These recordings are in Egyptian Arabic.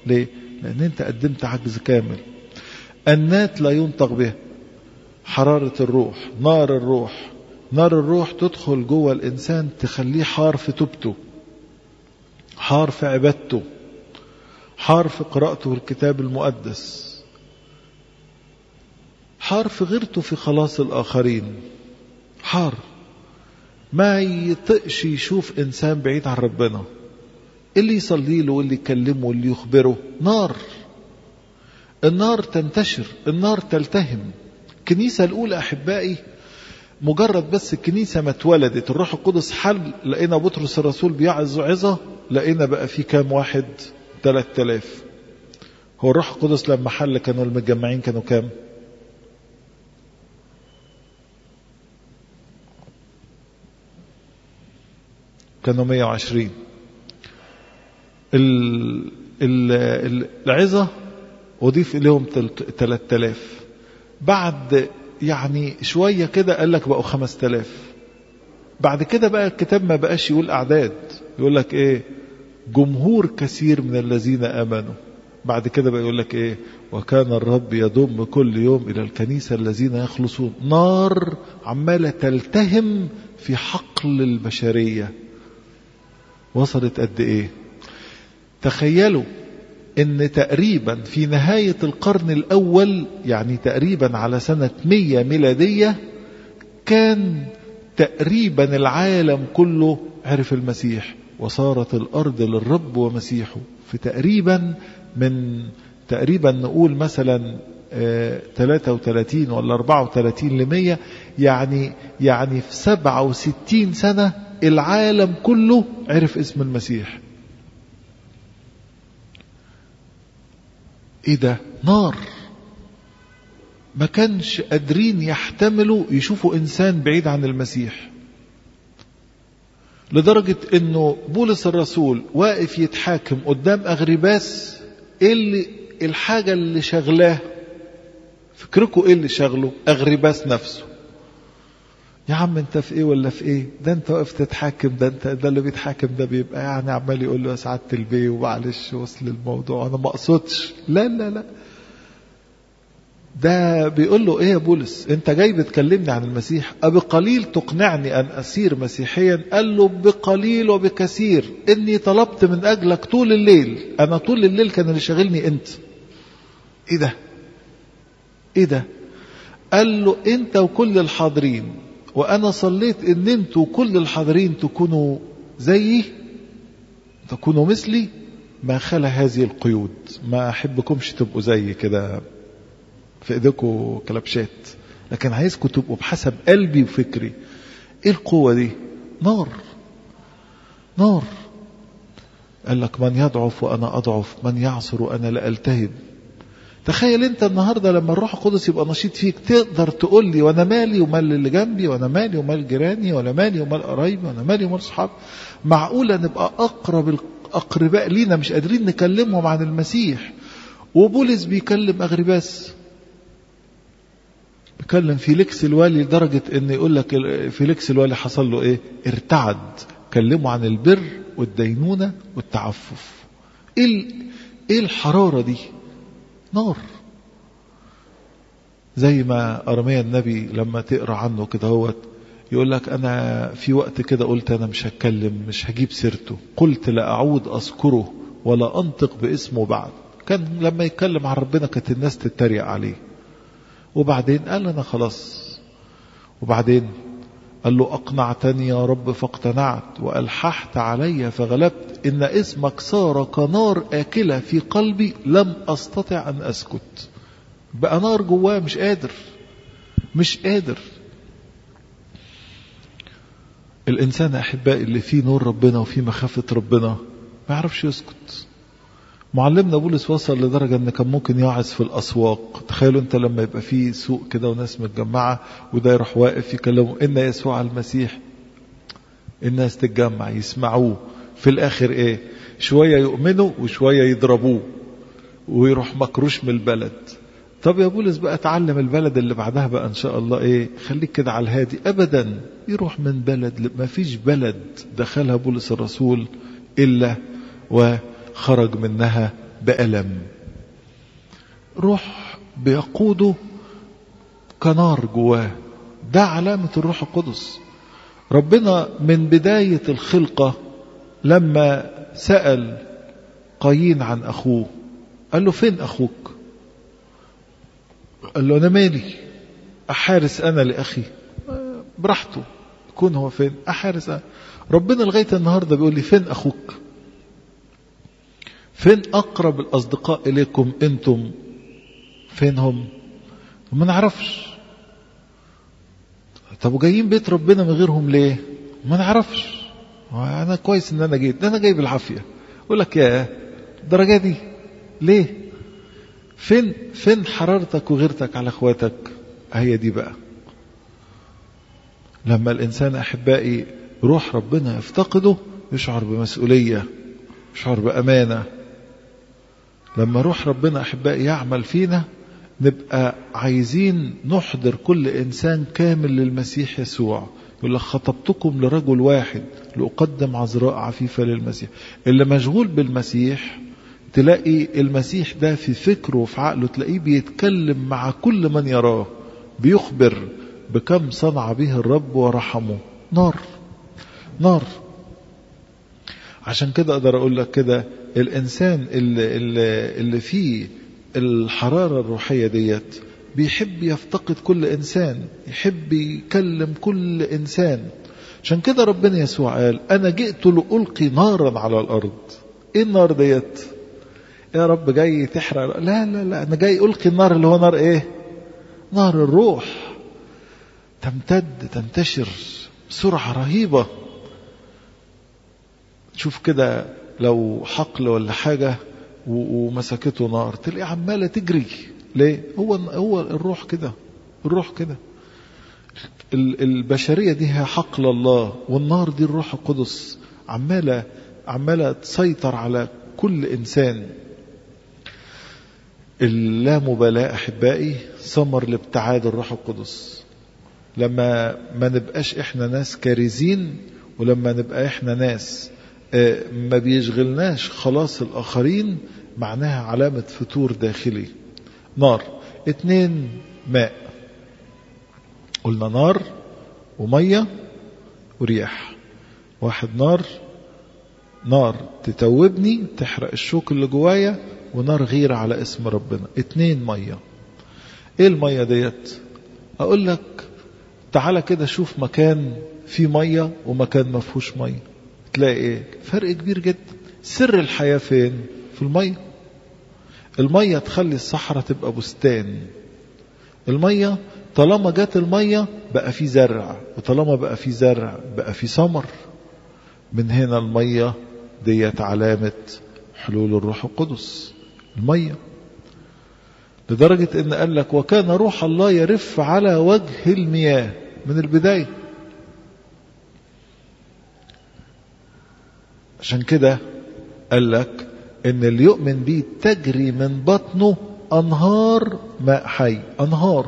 ليه لان انت قدمت عجز كامل النات لا ينطق به حرارة الروح نار الروح نار الروح تدخل جوه الإنسان تخليه حار في توبته حار في عبادته حار في قراءته الكتاب المقدس حار في غيرته في خلاص الآخرين حار ما يطقش يشوف إنسان بعيد عن ربنا اللي يصلي له واللي يكلمه واللي يخبره نار النار تنتشر النار تلتهم الكنيسة الأولى أحبائي مجرد بس الكنيسة ما اتولدت الروح القدس حل لقينا بطرس الرسول بيعظ عظة لقينا بقى في كام واحد تلات تلاف هو الروح القدس لما حل كانوا المتجمعين كانوا كام كانوا 120 ال ال العظة أضيف إليهم 3000 بعد يعني شوية كده قال لك بقوا 5000 بعد كده بقى الكتاب ما بقاش يقول أعداد يقول لك إيه جمهور كثير من الذين آمنوا بعد كده بقى يقول لك إيه وكان الرب يضم كل يوم إلى الكنيسة الذين يخلصون نار عمالة تلتهم في حقل البشرية وصلت قد إيه تخيلوا ان تقريبا في نهاية القرن الاول يعني تقريبا على سنة مية ميلادية كان تقريبا العالم كله عرف المسيح وصارت الارض للرب ومسيحه في تقريبا من تقريبا نقول مثلا 33 ولا 34 لمية يعني يعني في 67 سنة العالم كله عرف اسم المسيح ايه ده نار ما كانش قادرين يحتملوا يشوفوا انسان بعيد عن المسيح لدرجة انه بولس الرسول واقف يتحاكم قدام اغرباس ايه اللي الحاجة اللي شغلاه فكركم ايه اللي شغله اغرباس نفسه يا عم انت في ايه ولا في ايه ده انت واقف تتحاكم ده انت ده اللي بيتحاكم ده بيبقى يعني عمال يقول له يا سعاده البي ومعلش وصل الموضوع انا ما اقصدش لا لا لا ده بيقول له ايه يا بولس انت جاي بتكلمني عن المسيح أبقليل تقنعني ان اسير مسيحيا قال له بقليل وبكثير اني طلبت من اجلك طول الليل انا طول الليل كان اللي شاغلني انت ايه ده ايه ده قال له انت وكل الحاضرين وانا صليت ان انتوا كل الحاضرين تكونوا زيي تكونوا مثلي ما خلا هذه القيود ما احبكمش تبقوا زي كده في ايديكم كلبشات لكن عايزكم تبقوا بحسب قلبي وفكري ايه القوة دي نار نار قال لك من يضعف وانا اضعف من يعصر وانا لا التهب تخيل انت النهاردة لما الروح القدس يبقى نشيط فيك تقدر تقول لي وانا مالي ومال اللي جنبي وانا مالي ومال جيراني ولا مالي ومال قرايبي وانا مالي ومال صحابي معقولة نبقى اقرب الاقرباء لينا مش قادرين نكلمهم عن المسيح وبولس بيكلم اغرباس بيكلم فيليكس الوالي لدرجة ان يقول لك فيليكس الوالي حصل له ايه ارتعد كلمه عن البر والدينونة والتعفف ايه ايه الحرارة دي نار زي ما أرميا النبي لما تقرأ عنه كده هو يقول لك أنا في وقت كده قلت أنا مش هتكلم مش هجيب سيرته قلت لا أعود أذكره ولا أنطق باسمه بعد كان لما يتكلم عن ربنا كانت الناس تتريق عليه وبعدين قال أنا خلاص وبعدين قال له أقنعتني يا رب فاقتنعت وألححت علي فغلبت إن اسمك صار كنار آكلة في قلبي لم أستطع أن أسكت بقى نار جواه مش قادر مش قادر الإنسان أحبائي اللي فيه نور ربنا وفيه مخافة ربنا ما يعرفش يسكت معلمنا بولس وصل لدرجة ان كان ممكن يعظ في الاسواق تخيلوا انت لما يبقى في سوق كده وناس متجمعة وده يروح واقف يكلمه ان يسوع المسيح الناس تتجمع يسمعوه في الاخر ايه شوية يؤمنوا وشوية يضربوه ويروح مكروش من البلد طب يا بولس بقى اتعلم البلد اللي بعدها بقى ان شاء الله ايه خليك كده على الهادي ابدا يروح من بلد ما فيش بلد دخلها بولس الرسول الا و خرج منها بألم روح بيقوده كنار جواه ده علامة الروح القدس ربنا من بداية الخلقة لما سأل قايين عن أخوه قال له فين أخوك قال له أنا مالي أحارس أنا لأخي براحته يكون هو فين أحارس أنا ربنا لغاية النهاردة بيقول لي فين أخوك فين أقرب الأصدقاء إليكم أنتم فين هم ما نعرفش طب وجايين بيت ربنا من غيرهم ليه ما نعرفش انا كويس ان انا جيت ده انا جاي بالعافيه اقول لك يا الدرجه دي ليه فين فين حرارتك وغيرتك على اخواتك هي دي بقى لما الانسان احبائي روح ربنا يفتقده يشعر بمسؤوليه يشعر بامانه لما روح ربنا احبائي يعمل فينا نبقى عايزين نحضر كل انسان كامل للمسيح يسوع يقول لك خطبتكم لرجل واحد لأقدم عذراء عفيفة للمسيح اللي مشغول بالمسيح تلاقي المسيح ده في فكره وفي عقله تلاقيه بيتكلم مع كل من يراه بيخبر بكم صنع به الرب ورحمه نار نار عشان كده اقدر اقول لك كده الانسان اللي, اللي, اللي فيه الحرارة الروحية ديت بيحب يفتقد كل إنسان يحب يكلم كل إنسان عشان كده ربنا يسوع قال أنا جئت لألقي نارا على الأرض إيه النار ديت يا رب جاي تحرق لا لا لا أنا جاي ألقي النار اللي هو نار إيه نار الروح تمتد تنتشر بسرعة رهيبة تشوف كده لو حقل ولا حاجة ومسكته نار تلاقيه عمالة تجري ليه هو هو الروح كده الروح كده البشرية دي هي حقل الله والنار دي الروح القدس عمالة عمالة تسيطر على كل إنسان اللامبالاة أحبائي ثمر لابتعاد الروح القدس لما ما نبقاش احنا ناس كارزين ولما نبقى احنا ناس ما بيشغلناش خلاص الآخرين معناها علامة فتور داخلي نار اتنين ماء قلنا نار ومية ورياح واحد نار نار تتوبني تحرق الشوك اللي جوايا ونار غيرة على اسم ربنا اتنين مية ايه المية ديت اقول لك تعالى كده شوف مكان فيه مية ومكان ما فيهوش مية تلاقي ايه فرق كبير جدا سر الحياة فين في المية المية تخلي الصحراء تبقى بستان المية طالما جت المية بقى في زرع وطالما بقى في زرع بقى في ثمر من هنا المية ديت علامة حلول الروح القدس المية لدرجة ان قال لك وكان روح الله يرف على وجه المياه من البداية عشان كده قال لك ان اللي يؤمن بيه تجري من بطنه انهار ماء حي انهار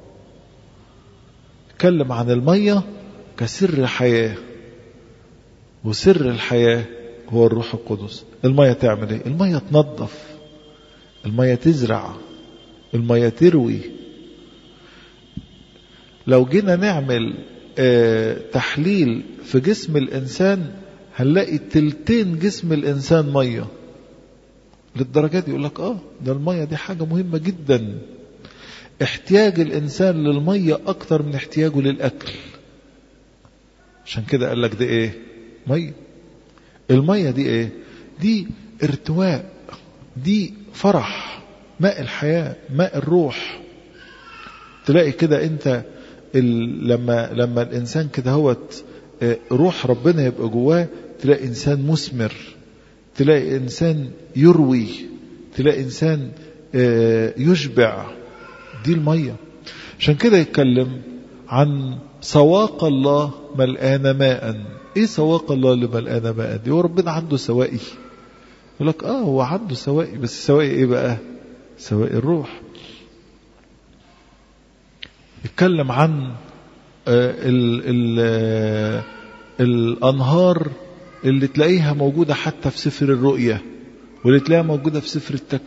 اتكلم عن المية كسر حياة وسر الحياة هو الروح القدس المية تعمل ايه المية تنظف المية تزرع المية تروي لو جينا نعمل اه تحليل في جسم الإنسان هنلاقي تلتين جسم الإنسان مية للدرجات دي يقول لك اه ده المية دي حاجة مهمة جدا احتياج الإنسان للمية أكتر من احتياجه للأكل عشان كده قال لك ده ايه مية المية دي ايه دي ارتواء دي فرح ماء الحياة ماء الروح تلاقي كده انت لما لما الانسان كده هوت روح ربنا يبقى جواه تلاقي انسان مثمر تلاقي انسان يروي تلاقي انسان يشبع دي الميه عشان كده يتكلم عن سواق الله ملآن ماء ايه سواق الله اللي ملآن ماء دي هو ربنا عنده سوائي يقول لك اه هو عنده سوائي بس سوائي ايه بقى سوائي الروح يتكلم عن ال ال الأنهار اللي تلاقيها موجودة حتى في سفر الرؤية واللي تلاقيها موجودة في سفر التكوين